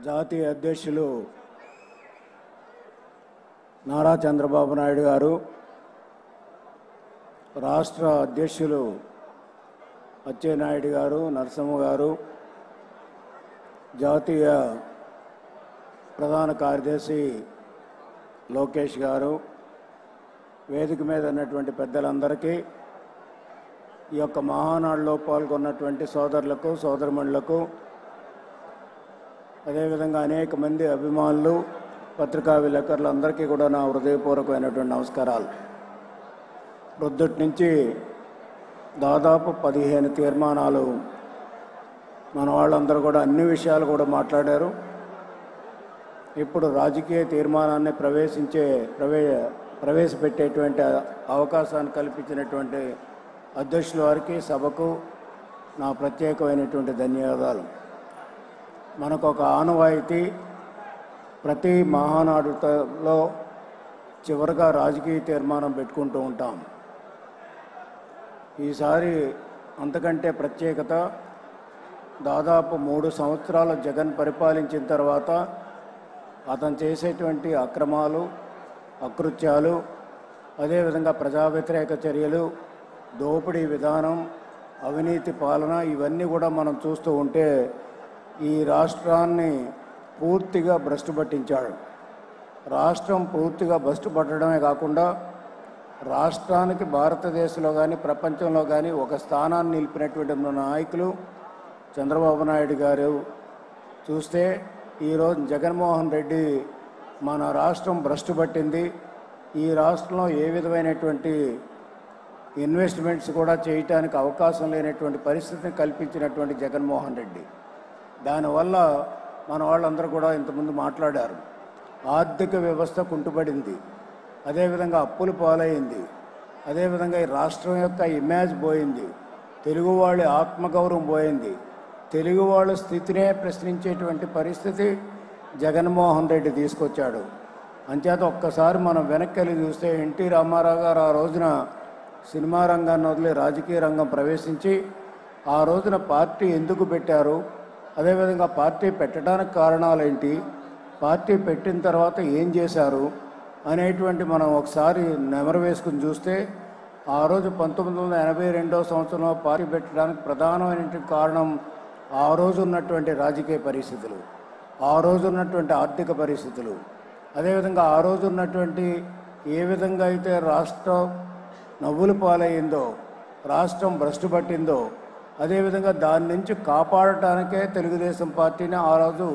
జాతీయ అధ్యక్షులు నారా చంద్రబాబు నాయుడు గారు రాష్ట్ర అధ్యక్షులు అచ్చెన్నాయుడు గారు నరసింహ గారు జాతీయ ప్రధాన కార్యదర్శి లోకేష్ గారు వేదిక మీద ఉన్నటువంటి పెద్దలందరికీ ఈ యొక్క మహానాడులో పాల్గొన్నటువంటి సోదరులకు సోదరమణులకు అదేవిధంగా అనేక మంది అభిమానులు పత్రికా విలేకరులందరికీ కూడా నా హృదయపూర్వకమైనటువంటి నమస్కారాలు ప్రొద్దుటి నుంచి దాదాపు పదిహేను తీర్మానాలు మన వాళ్ళందరూ కూడా అన్ని విషయాలు కూడా మాట్లాడారు ఇప్పుడు రాజకీయ తీర్మానాన్ని ప్రవేశించే ప్రవే ప్రవేశపెట్టేటువంటి అవకాశాన్ని కల్పించినటువంటి అధ్యక్షుల వారికి సభకు నా ప్రత్యేకమైనటువంటి ధన్యవాదాలు మనకు ఒక ఆనవాయితీ ప్రతి మహానాడులో చివరిగా రాజకీయ తీర్మానం పెట్టుకుంటూ ఉంటాం ఈసారి అంతకంటే ప్రత్యేకత దాదాపు మూడు సంవత్సరాల జగన్ పరిపాలించిన తర్వాత అతను చేసేటువంటి అక్రమాలు అకృత్యాలు అదేవిధంగా ప్రజా వ్యతిరేక చర్యలు దోపిడీ విధానం అవినీతి పాలన ఇవన్నీ కూడా మనం చూస్తూ ఉంటే ఈ రాష్ట్రాన్ని పూర్తిగా భ్రష్టు పట్టించాడు రాష్ట్రం పూర్తిగా భ్రష్టు పట్టడమే కాకుండా రాష్ట్రానికి భారతదేశంలో కానీ ప్రపంచంలో కానీ ఒక స్థానాన్ని నిలిపినటువంటి మన నాయకులు చంద్రబాబు నాయుడు గారు చూస్తే ఈరోజు జగన్మోహన్ రెడ్డి మన రాష్ట్రం భ్రష్టు పట్టింది ఈ రాష్ట్రంలో ఏ విధమైనటువంటి ఇన్వెస్ట్మెంట్స్ కూడా చేయటానికి అవకాశం లేనటువంటి పరిస్థితిని కల్పించినటువంటి జగన్మోహన్ రెడ్డి దానివల్ల మన వాళ్ళందరూ కూడా ఇంతకుముందు మాట్లాడారు ఆర్థిక వ్యవస్థ కుంటుపడింది అదేవిధంగా అప్పులు పాలైంది అదేవిధంగా ఈ రాష్ట్రం యొక్క ఇమేజ్ పోయింది తెలుగు వాళ్ళ ఆత్మగౌరవం పోయింది తెలుగు వాళ్ళ స్థితినే ప్రశ్నించేటువంటి పరిస్థితి జగన్మోహన్ రెడ్డి తీసుకొచ్చాడు అంచేత ఒక్కసారి మనం వెనక్కి వెళ్ళి చూస్తే ఎన్టీ రామారావు గారు ఆ రోజున సినిమా రంగాన్ని వదిలి రాజకీయ రంగం ప్రవేశించి ఆ రోజున పార్టీ ఎందుకు పెట్టారు అదేవిధంగా పార్టీ పెట్టడానికి కారణాలు ఏంటి పార్టీ పెట్టిన తర్వాత ఏం చేశారు అనేటువంటి మనం ఒకసారి నెమరు వేసుకుని చూస్తే ఆ రోజు పంతొమ్మిది వందల ఎనభై రెండవ సంవత్సరంలో పార్టీ పెట్టడానికి ప్రధానమైనటువంటి కారణం ఆ రోజు ఉన్నటువంటి రాజకీయ పరిస్థితులు ఆ రోజు ఉన్నటువంటి ఆర్థిక పరిస్థితులు అదేవిధంగా ఆ రోజు ఉన్నటువంటి ఏ విధంగా అయితే రాష్ట్రం నవ్వులు పాలయ్యిందో రాష్ట్రం భ్రష్టు పట్టిందో అదేవిధంగా దాని నుంచి కాపాడటానికే తెలుగుదేశం పార్టీని ఆ రోజు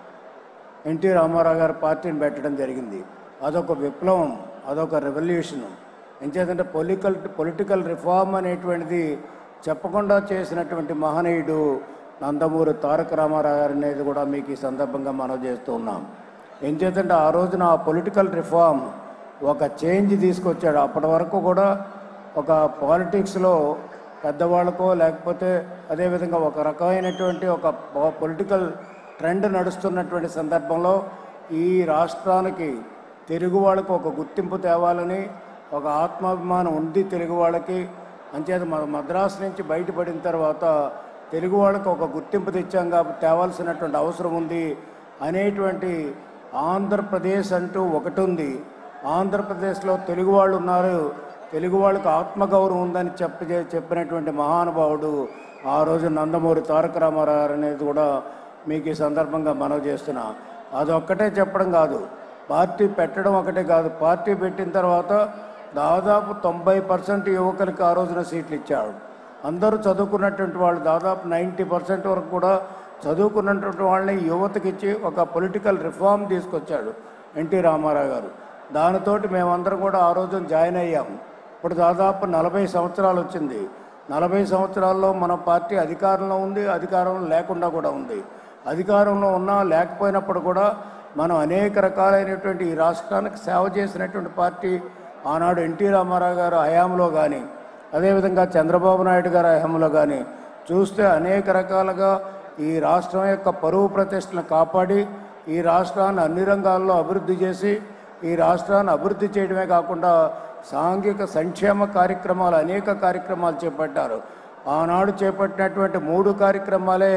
ఎన్టీ రామారావు గారి పార్టీని పెట్టడం జరిగింది అదొక విప్లవం అదొక రెవల్యూషన్ ఎంచేతంటే పొలిటికల్ పొలిటికల్ రిఫార్మ్ అనేటువంటిది చెప్పకుండా చేసినటువంటి మహనీయుడు నందమూరి తారక రామారావు గారు అనేది కూడా మీకు ఈ సందర్భంగా మనం చేస్తూ ఉన్నాం ఎంచేతంటే ఆ రోజున ఆ పొలిటికల్ రిఫార్మ్ ఒక చేంజ్ తీసుకొచ్చాడు అప్పటి వరకు కూడా ఒక పాలిటిక్స్లో పెద్దవాళ్ళకో లేకపోతే అదేవిధంగా ఒక రకమైనటువంటి ఒక పొలిటికల్ ట్రెండ్ నడుస్తున్నటువంటి సందర్భంలో ఈ రాష్ట్రానికి తెలుగు వాళ్ళకు ఒక గుర్తింపు తేవాలని ఒక ఆత్మాభిమానం ఉంది తెలుగు వాళ్ళకి అంచేత మన మద్రాసు నుంచి బయటపడిన తర్వాత తెలుగు వాళ్ళకి ఒక గుర్తింపు తెచ్చాం కాబట్టి తేవాల్సినటువంటి అవసరం ఉంది అనేటువంటి ఆంధ్రప్రదేశ్ అంటూ ఒకటి ఉంది ఆంధ్రప్రదేశ్లో తెలుగు వాళ్ళు ఉన్నారు తెలుగు వాళ్ళకి ఆత్మగౌరవం ఉందని చెప్పి చెప్పినటువంటి మహానుభావుడు ఆ రోజు నందమూరి తారక రామారావు గారు అనేది కూడా మీకు ఈ సందర్భంగా మనవి చేస్తున్నా అదొక్కటే చెప్పడం కాదు పార్టీ పెట్టడం ఒకటే కాదు పార్టీ పెట్టిన తర్వాత దాదాపు తొంభై పర్సెంట్ యువకులకి ఆ రోజున సీట్లు ఇచ్చాడు అందరూ చదువుకున్నటువంటి వాళ్ళు దాదాపు నైంటీ పర్సెంట్ వరకు కూడా చదువుకున్నటువంటి వాళ్ళని యువతకి ఇచ్చి ఒక పొలిటికల్ రిఫార్మ్ తీసుకొచ్చాడు ఎన్టీ రామారావు గారు దానితోటి మేమందరం కూడా ఆ రోజున జాయిన్ అయ్యాం ఇప్పుడు దాదాపు నలభై సంవత్సరాలు వచ్చింది నలభై సంవత్సరాల్లో మన పార్టీ అధికారంలో ఉంది అధికారంలో లేకుండా కూడా ఉంది అధికారంలో ఉన్నా లేకపోయినప్పుడు కూడా మనం అనేక రకాలైనటువంటి ఈ రాష్ట్రానికి సేవ చేసినటువంటి పార్టీ ఆనాడు ఎన్టీ రామారావు గారు హయాంలో కానీ అదేవిధంగా చంద్రబాబు నాయుడు గారి హయాంలో కానీ చూస్తే అనేక రకాలుగా ఈ రాష్ట్రం యొక్క పరువు ప్రతిష్టలను కాపాడి ఈ రాష్ట్రాన్ని అన్ని రంగాల్లో అభివృద్ధి చేసి ఈ రాష్ట్రాన్ని అభివృద్ధి చేయడమే కాకుండా సాంఘిక సంక్షేమ కార్యక్రమాలు అనేక కార్యక్రమాలు చేపట్టారు ఆనాడు చేపట్టినటువంటి మూడు కార్యక్రమాలే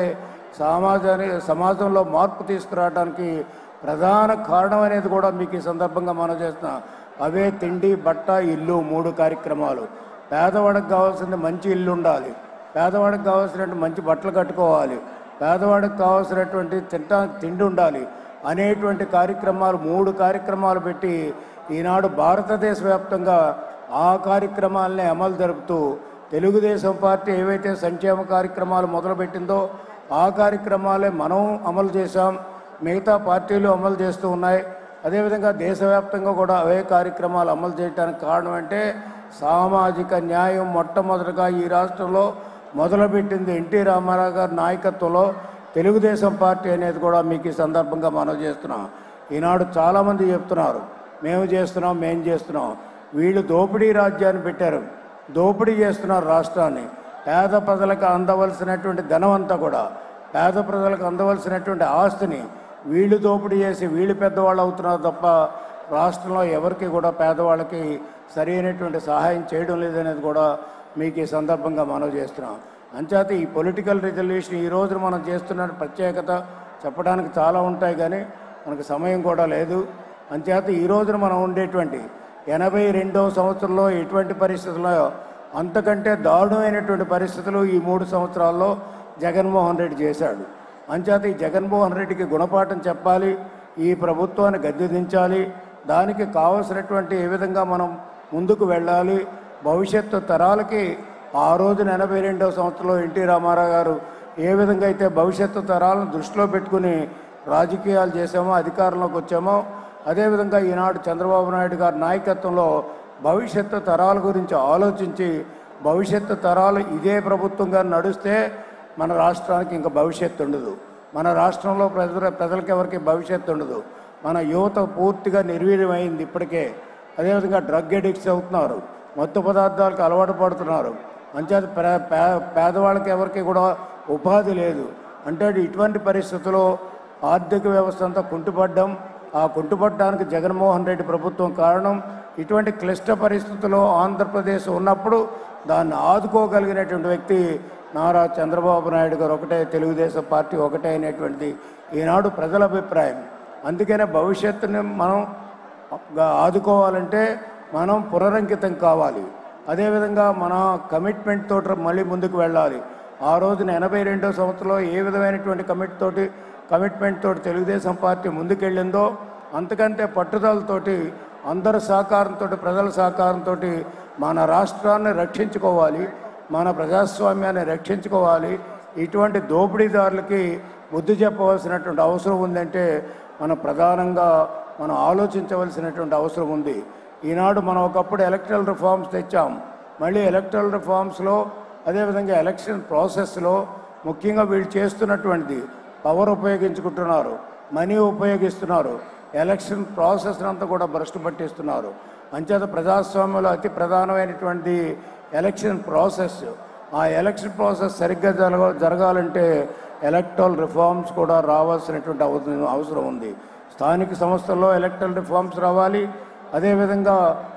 సమాజానికి సమాజంలో మార్పు తీసుకురావడానికి ప్రధాన కారణం అనేది కూడా మీకు ఈ సందర్భంగా మనం చేస్తున్నా అవే తిండి బట్ట ఇల్లు మూడు కార్యక్రమాలు పేదవాడికి కావాల్సింది మంచి ఇల్లు ఉండాలి పేదవాడికి కావాల్సినటువంటి మంచి బట్టలు కట్టుకోవాలి పేదవాడికి కావాల్సినటువంటి తింటా తిండి ఉండాలి అనేటువంటి కార్యక్రమాలు మూడు కార్యక్రమాలు పెట్టి ఈనాడు భారతదేశ వ్యాప్తంగా ఆ కార్యక్రమాలని అమలు జరుపుతూ తెలుగుదేశం పార్టీ ఏవైతే సంక్షేమ కార్యక్రమాలు మొదలుపెట్టిందో ఆ కార్యక్రమాలే మనం అమలు చేశాం మిగతా పార్టీలు అమలు చేస్తూ ఉన్నాయి అదేవిధంగా దేశవ్యాప్తంగా కూడా అవే కార్యక్రమాలు అమలు చేయడానికి కారణం అంటే సామాజిక న్యాయం మొట్టమొదటిగా ఈ రాష్ట్రంలో మొదలుపెట్టింది ఎన్టీ రామారావు గారి నాయకత్వంలో తెలుగుదేశం పార్టీ అనేది కూడా మీకు ఈ సందర్భంగా మనం చేస్తున్నాం ఈనాడు చాలామంది చెప్తున్నారు మేము చేస్తున్నాం మేము చేస్తున్నాం వీళ్ళు దోపిడీ రాజ్యాన్ని పెట్టారు దోపిడీ చేస్తున్నారు రాష్ట్రాన్ని పేద ప్రజలకు అందవలసినటువంటి ధనం అంతా కూడా పేద ప్రజలకు అందవలసినటువంటి ఆస్తిని వీళ్ళు దోపిడీ చేసి వీళ్ళు పెద్దవాళ్ళు అవుతున్నారు తప్ప రాష్ట్రంలో ఎవరికి కూడా పేదవాళ్ళకి సరైనటువంటి సహాయం చేయడం లేదనేది కూడా మీకు ఈ సందర్భంగా మనం చేస్తున్నాం అంచేత ఈ పొలిటికల్ రిజల్యూషన్ ఈ రోజు మనం చేస్తున్న ప్రత్యేకత చెప్పడానికి చాలా ఉంటాయి కానీ మనకు సమయం కూడా లేదు అంచేత ఈ రోజున మనం ఉండేటువంటి ఎనభై రెండవ సంవత్సరంలో ఎటువంటి పరిస్థితుల్లో అంతకంటే దారుణమైనటువంటి పరిస్థితులు ఈ మూడు సంవత్సరాల్లో జగన్మోహన్ రెడ్డి చేశాడు అంచేత ఈ జగన్మోహన్ రెడ్డికి గుణపాఠం చెప్పాలి ఈ ప్రభుత్వాన్ని గద్దె దించాలి దానికి కావలసినటువంటి ఏ విధంగా మనం ముందుకు వెళ్ళాలి భవిష్యత్తు తరాలకి ఆ రోజున ఎనభై రెండవ సంవత్సరంలో ఎన్టీ రామారావు గారు ఏ విధంగా అయితే భవిష్యత్తు తరాలను దృష్టిలో పెట్టుకుని రాజకీయాలు చేసామో అధికారంలోకి వచ్చామో అదేవిధంగా ఈనాడు చంద్రబాబు నాయుడు గారి నాయకత్వంలో భవిష్యత్తు తరాల గురించి ఆలోచించి భవిష్యత్తు తరాలు ఇదే ప్రభుత్వంగా నడుస్తే మన రాష్ట్రానికి ఇంకా భవిష్యత్తు ఉండదు మన రాష్ట్రంలో ప్రజల ప్రజలకి ఎవరికి భవిష్యత్తు ఉండదు మన యువత పూర్తిగా నిర్వీర్యమైంది ఇప్పటికే అదేవిధంగా డ్రగ్ అడిక్ట్స్ అవుతున్నారు మత్తు పదార్థాలకు అలవాటు పడుతున్నారు అంచేత పే- పే- పేదవాళ్ళకి ఎవరికి కూడా ఉపాధి లేదు అంటే ఇటువంటి పరిస్థితుల్లో ఆర్థిక వ్యవస్థ అంతా కుంటుపడ్డం ఆ కుంటుపడడానికి జగన్మోహన్ రెడ్డి ప్రభుత్వం కారణం ఇటువంటి క్లిష్ట పరిస్థితుల్లో ఆంధ్రప్రదేశ్ ఉన్నప్పుడు దాన్ని ఆదుకోగలిగినటువంటి వ్యక్తి నారా చంద్రబాబు నాయుడు గారు ఒకటే తెలుగుదేశం పార్టీ ఒకటే అనేటువంటిది ఈనాడు ప్రజల అభిప్రాయం అందుకనే భవిష్యత్తుని మనం గా- ఆదుకోవాలంటే మనం పునరంకితం కావాలి అదేవిధంగా మన కమిట్మెంట్ తోటి మళ్ళీ ముందుకు వెళ్ళాలి ఆ రోజున ఎనభై రెండో సంవత్సరంలో ఏ విధమైనటువంటి కమిట్ తోటి కమిట్మెంట్ తోటి తెలుగుదేశం పార్టీ ముందుకెళ్ళిందో అంతకంటే పట్టుదలతోటి అందరి సహకారంతో ప్రజల సహకారంతో మన రాష్ట్రాన్ని రక్షించుకోవాలి మన ప్రజాస్వామ్యాన్ని రక్షించుకోవాలి ఇటువంటి దోపిడీదారులకి బుద్ధి చెప్పవలసినటువంటి అవసరం ఉందంటే మనం ప్రధానంగా మనం ఆలోచించవలసినటువంటి అవసరం ఉంది ఈనాడు మనం ఒకప్పుడు ఎలక్ట్రల్ రిఫార్మ్స్ తెచ్చాం మళ్ళీ ఎలక్ట్రల్ రిఫార్మ్స్లో అదేవిధంగా ఎలక్షన్ ప్రాసెస్లో ముఖ్యంగా వీళ్ళు చేస్తున్నటువంటిది పవర్ ఉపయోగించుకుంటున్నారు మనీ ఉపయోగిస్తున్నారు ఎలక్షన్ ప్రాసెస్ అంతా కూడా భ్రష్టు పట్టిస్తున్నారు అంచేత ప్రజాస్వామ్యంలో అతి ప్రధానమైనటువంటి ఎలక్షన్ ప్రాసెస్ ఆ ఎలక్షన్ ప్రాసెస్ సరిగ్గా జరగ జరగాలంటే ఎలక్ట్రల్ రిఫార్మ్స్ కూడా రావాల్సినటువంటి అవ- అవసరం ఉంది స్థానిక సంస్థల్లో ఎలక్ట్రల్ రిఫార్మ్స్ రావాలి అదేవిధంగా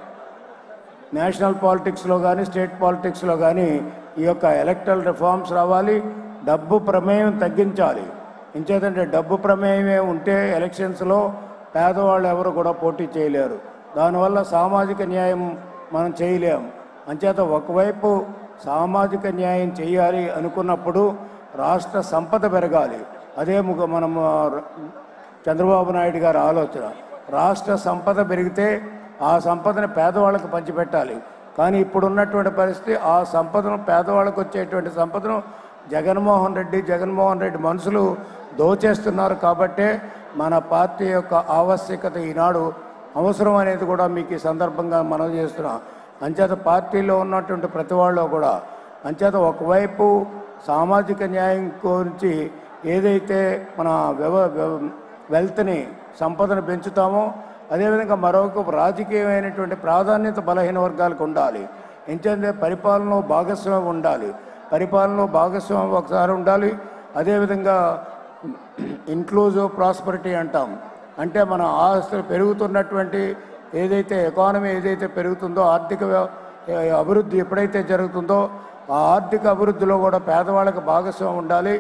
నేషనల్ పాలిటిక్స్లో కానీ స్టేట్ పాలిటిక్స్లో కానీ ఈ యొక్క ఎలక్ట్రల్ రిఫార్మ్స్ రావాలి డబ్బు ప్రమేయం తగ్గించాలి ఇంచేతంటే డబ్బు ప్రమేయమే ఉంటే ఎలక్షన్స్లో పేదవాళ్ళు ఎవరు కూడా పోటీ చేయలేరు దానివల్ల సామాజిక న్యాయం మనం చేయలేం అంచేత ఒకవైపు సామాజిక న్యాయం చేయాలి అనుకున్నప్పుడు రాష్ట్ర సంపద పెరగాలి అదే ముగ మనం ఆ, చంద్రబాబు నాయుడు గారి ఆలోచన రాష్ట్ర సంపద పెరిగితే ఆ సంపదను పేదవాళ్ళకు పంచిపెట్టాలి కానీ ఇప్పుడు ఉన్నటువంటి పరిస్థితి ఆ సంపదను పేదవాళ్ళకు వచ్చేటువంటి సంపదను జగన్మోహన్ రెడ్డి జగన్మోహన్ రెడ్డి మనుషులు దోచేస్తున్నారు కాబట్టే మన పార్టీ యొక్క ఆవశ్యకత ఈనాడు అవసరం అనేది కూడా మీకు ఈ సందర్భంగా మనం చేస్తున్నాం అంచేత పార్టీలో ఉన్నటువంటి ప్రతి వాళ్ళు కూడా అంచేత ఒకవైపు సామాజిక న్యాయం గురించి ఏదైతే మన వ్యవ వ్యవ- వెల్త్ని సంపదను పెంచుతామో అదేవిధంగా మరొక రాజకీయమైనటువంటి ప్రాధాన్యత బలహీన వర్గాలకు ఉండాలి ఎంచేంటే పరిపాలనలో భాగస్వామ్యం ఉండాలి పరిపాలనలో భాగస్వామ్యం ఒకసారి ఉండాలి అదేవిధంగా ఇన్క్లూజివ్ ప్రాస్పరిటీ అంటాం అంటే మన ఆస్తులు పెరుగుతున్నటువంటి ఏదైతే ఎకానమీ ఏదైతే పెరుగుతుందో ఆర్థిక వ్య- ఏ- అభివృద్ధి ఎప్పుడైతే జరుగుతుందో ఆ ఆర్థిక అభివృద్ధిలో కూడా పేదవాళ్ళకి భాగస్వామ్యం ఉండాలి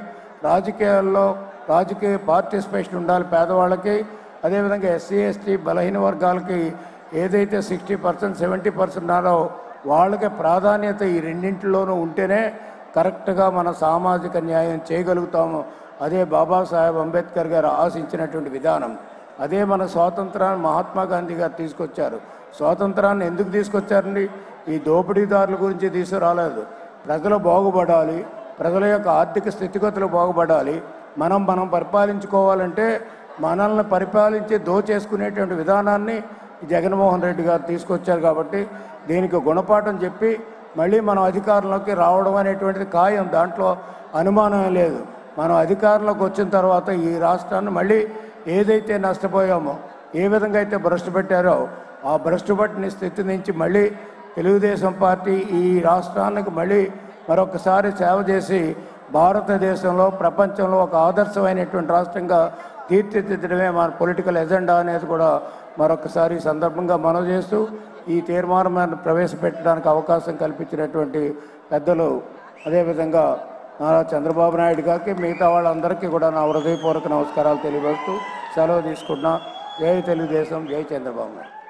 రాజకీయాల్లో రాజకీయ పార్టిసిపేషన్ ఉండాలి పేదవాళ్ళకి అదేవిధంగా ఎస్సీ ఎస్టీ బలహీన వర్గాలకి ఏదైతే సిక్స్టీ పర్సెంట్ సెవెంటీ పర్సెంట్ ఉన్నారో వాళ్ళకి ప్రాధాన్యత ఈ రెండింటిలోనూ ఉంటేనే కరెక్ట్గా మన సామాజిక న్యాయం చేయగలుగుతాము అదే బాబాసాహెబ్ అంబేద్కర్ గారు ఆశించినటువంటి విధానం అదే మన స్వాతంత్రాన్ని మహాత్మా గాంధీ గారు తీసుకొచ్చారు స్వాతంత్రాన్ని ఎందుకు తీసుకొచ్చారండి ఈ దోపిడీదారుల గురించి తీసుకురాలేదు ప్రజలు బాగుపడాలి ప్రజల యొక్క ఆర్థిక స్థితిగతులు బాగుపడాలి మనం మనం పరిపాలించుకోవాలంటే మనల్ని పరిపాలించి దోచేసుకునేటువంటి విధానాన్ని ఈ జగన్మోహన్ రెడ్డి గారు తీసుకొచ్చారు కాబట్టి దీనికి గుణపాఠం చెప్పి మళ్ళీ మనం అధికారంలోకి రావడం అనేటువంటిది ఖాయం దాంట్లో అనుమానం లేదు మనం అధికారంలోకి వచ్చిన తర్వాత ఈ రాష్ట్రాన్ని మళ్ళీ ఏదైతే నష్టపోయామో ఏ విధంగా అయితే భ్రష్టు పెట్టారో ఆ భ్రష్టు పట్టిన స్థితి నుంచి మళ్ళీ తెలుగుదేశం పార్టీ ఈ రాష్ట్రానికి మళ్ళీ మరొకసారి సేవ చేసి భారతదేశంలో ప్రపంచంలో ఒక ఆదర్శమైనటువంటి రాష్ట్రంగా తీర్చిదిద్దడమే మన పొలిటికల్ ఎజెండా అనేది కూడా మరొకసారి ఈ సందర్భంగా మనవి చేస్తూ ఈ తీర్మానం ప్రవేశపెట్టడానికి అవకాశం కల్పించినటువంటి పెద్దలు అదేవిధంగా నారా చంద్రబాబు నాయుడు గారికి మిగతా వాళ్ళందరికీ కూడా నా హృదయపూర్వక నమస్కారాలు తెలియజేస్తూ సెలవు తీసుకుంటున్నా జై తెలుగుదేశం జై చంద్రబాబు నాయుడు